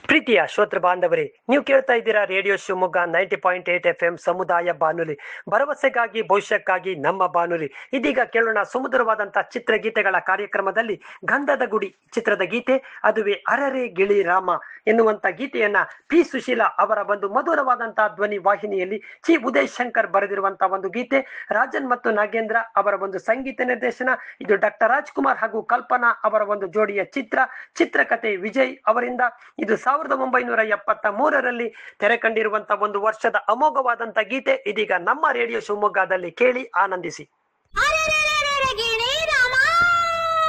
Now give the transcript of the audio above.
ಪ್ರೀತಿಯ ಶ್ರೋತೃ ಬಾಂಧವರೇ ನೀವು ಕೇಳ್ತಾ ಇದ್ದೀರಾ radio Shivamogga ninety point eight F M ಸಮುದಾಯ ಬಾನುಲಿ ಭರವಸೆಗಾಗಿ ಭವಿಷ್ಯಕ್ಕಾಗಿ ನಮ್ಮ ಬಾನುಲಿ ಇದೀಗ ಕೇಳೋಣ ಸುಮಧುರವಾದಂತಹ ಚಿತ್ರಗೀತೆಗಳ ಕಾರ್ಯಕ್ರಮದಲ್ಲಿ ಗಂಧದ ಗುಡಿ ಚಿತ್ರದ ಗೀತೆ ಅದುವೇ ಅರರೆ ಗಿಳಿ ರಾಮ ಎನ್ನುವಂತ ಗೀತೆಯನ್ನ ಪಿ ಸುಶೀಲಾ ಅವರ ಒಂದು ಮಧುರವಾದಂತಹ ಧ್ವನಿ ವಾಹಿನಿಯಲ್ಲಿ ಚಿ ಉದಯ್ ಶಂಕರ್ ಬರೆದಿರುವಂತಹ ಒಂದು ಗೀತೆ ರಾಜನ್ ಮತ್ತು ನಾಗೇಂದ್ರ ಅವರ ಒಂದು ಸಂಗೀತ ನಿರ್ದೇಶನ ಇದು ಡಾಕ್ಟರ್ ರಾಜ್ಕುಮಾರ್ ಹಾಗೂ ಕಲ್ಪನಾ ಅವರ ಒಂದು ಜೋಡಿಯ ಚಿತ್ರ ಚಿತ್ರಕಥೆ ವಿಜಯ್ ಅವರಿಂದ ಇದು ಸಾವಿರದ ಒಂಬೈನೂರ ಎಪ್ಪತ್ತ ಮೂರರಲ್ಲಿ ತೆರೆ ಕಂಡಿರುವಂತಹ ಒಂದು ವರ್ಷದ ಅಮೋಘವಾದಂತ ಗೀತೆ ಇದೀಗ ನಮ್ಮ ರೇಡಿಯೋ ಶಿವಮೊಗ್ಗದಲ್ಲಿ ಕೇಳಿ ಆನಂದಿಸಿ ಅರೆರೆರೆರೆರೆ ಗಿಣಿ